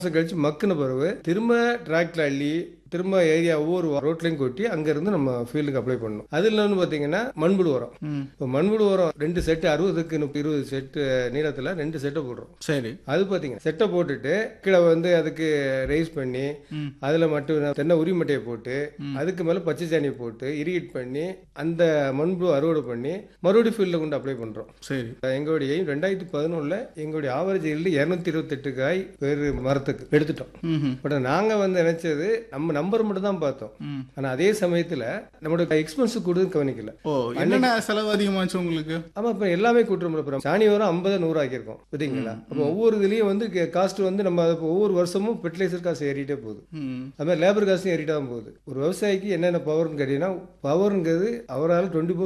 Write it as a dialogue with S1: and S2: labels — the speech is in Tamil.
S1: மாசம் கழிச்சு மக்குன பிறகு திரும்ப டிராக்டர் அள்ளி திரும்ப ஏரியா ஒவ்வொரு ரோட்லையும் கொட்டி அங்கேருந்து நம்ம ஃபீல்டுக்கு அப்ளை பண்ணணும் அதில் வந்து பார்த்தீங்கன்னா மண்புழு உரம்
S2: ம்
S1: இப்போ மண்புழு உரம் ரெண்டு செட்டு அறுபதுக்கு முப்பது இருபது செட்டு நீளத்தில் ரெண்டு செட்டை போடுறோம்
S2: சரி
S1: அது பார்த்தீங்கன்னா செட்டை போட்டுட்டு கீழே வந்து அதுக்கு ரைஸ் பண்ணி
S2: ம்.
S1: அதில் மட்டும் தென்னை உரி மட்டையை போட்டு அதுக்கு மேலே பச்சை சாணியை போட்டு இரிகேட் பண்ணி அந்த மண்புழு அறுவடை பண்ணி மறுபடியும் ஃபீல்டில் கொண்டு அப்ளை பண்ணுறோம்
S2: சரி
S1: எங்களுடைய ரெண்டாயிரத்தி பதினொன்றில் எங்களுடைய ஆவரேஜ் ஈல்டு இரநூத்தி இருபத்தெட்டு காய் வேறு மரத்துக்கு எடுத்துட்டோம்
S2: ம்
S1: பட் நாங்கள் வந்து நினைச்சது நம்ம நம்பர் மட்டும் தான் பார்த்தோம்
S2: ம்
S1: ஆனால் அதே சமயத்தில் நம்மளோட எக்ஸ்பென்ஸ் கூட கவனிக்கல
S2: ஓ என்னென்ன செலவு அதிகமாச்சு உங்களுக்கு
S1: ஆமா இப்போ எல்லாமே கூட்டுறோம்ல அப்புறம் சாணி வரும் ஐம்பது நூறு ஆக்கியிருக்கோம் பார்த்தீங்களா அப்போ ஒவ்வொரு இதுலேயும் வந்து காஸ்ட் வந்து நம்ம அது ஒவ்வொரு வருஷமும் ஃபெர்டிலைசர் காசு ஏறிட்டே போகுது
S2: ம்
S1: அது மாதிரி லேபர் காசும் ஏறிட்டே தான் போகுது ஒரு விவசாயிக்கு என்னென்ன பவர்னு கேட்டீங்கன்னா பவருங்கிறது அவரால் டுவெண்ட்டி